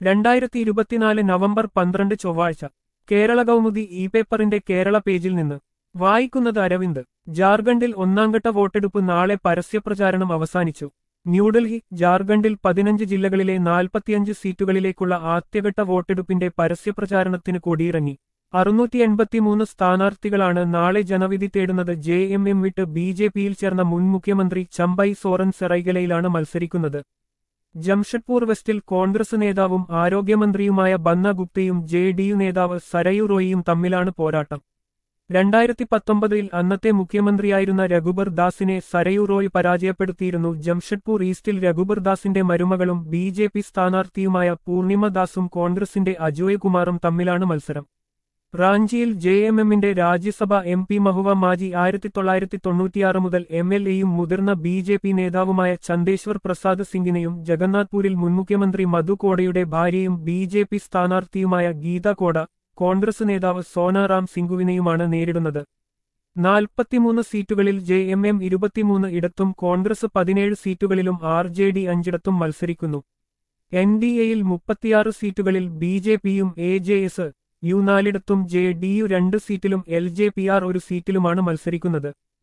രണ്ടായിരത്തി ഇരുപത്തിനാല് നവംബർ പന്ത്രണ്ട് ചൊവ്വാഴ്ച കേരള കൗമുദി ഇ പേപ്പറിന്റെ കേരള പേജിൽ നിന്ന് വായിക്കുന്നത് അരവിന്ദ് ജാർഖണ്ഡിൽ ഒന്നാംഘട്ട വോട്ടെടുപ്പ് നാളെ പരസ്യപ്രചാരണം അവസാനിച്ചു ന്യൂഡൽഹി ജാർഖണ്ഡിൽ പതിനഞ്ച് ജില്ലകളിലെ നാൽപ്പത്തിയഞ്ച് സീറ്റുകളിലേക്കുള്ള ആദ്യഘട്ട വോട്ടെടുപ്പിന്റെ പരസ്യപ്രചാരണത്തിന് കൊടിയിറങ്ങി അറുന്നൂറ്റി എൺപത്തിമൂന്ന് സ്ഥാനാർത്ഥികളാണ് നാളെ ജനവിധി തേടുന്നത് ജെ എം എം വിട്ട് ബി ജെ പിയിൽ ചേർന്ന മുൻ മുഖ്യമന്ത്രി ചമ്പൈ സോറൻ സെറൈഗലയിലാണ് മത്സരിക്കുന്നത് ജംഷഡ്പൂർ വെസ്റ്റിൽ കോൺഗ്രസ് നേതാവും ആരോഗ്യമന്ത്രിയുമായ ബന്ന ഗുപ്തയും ജെ ഡി യു നേതാവ് സരയു റോയിയും തമ്മിലാണ് പോരാട്ടം രണ്ടായിരത്തി പത്തൊമ്പതിൽ അന്നത്തെ മുഖ്യമന്ത്രിയായിരുന്ന രഘുബർ ദാസിനെ സരയു റോയ് പരാജയപ്പെടുത്തിയിരുന്നു ജംഷഡ്പൂർ ഈസ്റ്റിൽ രഘുബർ ദാസിന്റെ മരുമകളും ബി ജെ പി സ്ഥാനാർത്ഥിയുമായ പൂർണിമ ദാസും കോൺഗ്രസിന്റെ അജോയ് കുമാറും തമ്മിലാണ് മത്സരം റാഞ്ചിയിൽ ജെ എം എമ്മിന്റെ രാജ്യസഭ എം പി മഹുവ മാജി ആയിരത്തി തൊള്ളായിരത്തി തൊണ്ണൂറ്റിയാറ് മുതൽ എം എൽ എയും മുതിർന്ന ബി ജെ പി നേതാവുമായ ചന്ദേശ്വർ പ്രസാദ് സിംഗിനെയും ജഗന്നാഥ്പൂരിൽ മുൻ മുഖ്യമന്ത്രി മധു കോടയുടെ ഭാര്യയും ബി ജെ പി സ്ഥാനാർത്ഥിയുമായ ഗീത കോട കോൺഗ്രസ് നേതാവ് സോനാറാം സിംഗുവിനെയുമാണ് നേരിടുന്നത് നാൽപ്പത്തിമൂന്ന് സീറ്റുകളിൽ ജെ എം എം ഇരുപത്തിമൂന്ന് ഇടത്തും കോൺഗ്രസ് പതിനേഴ് സീറ്റുകളിലും ആർ ജെ ഡി അഞ്ചിടത്തും മത്സരിക്കുന്നു എൻ ഡി എയിൽ മുപ്പത്തിയാറ് സീറ്റുകളിൽ ബി ജെ പിയും എ ജെ എസ് യു നാലിടത്തും ജെ ഡി യു രണ്ട് സീറ്റിലും എൽ ജെ പി ആർ ഒരു സീറ്റിലുമാണ് മത്സരിക്കുന്നത്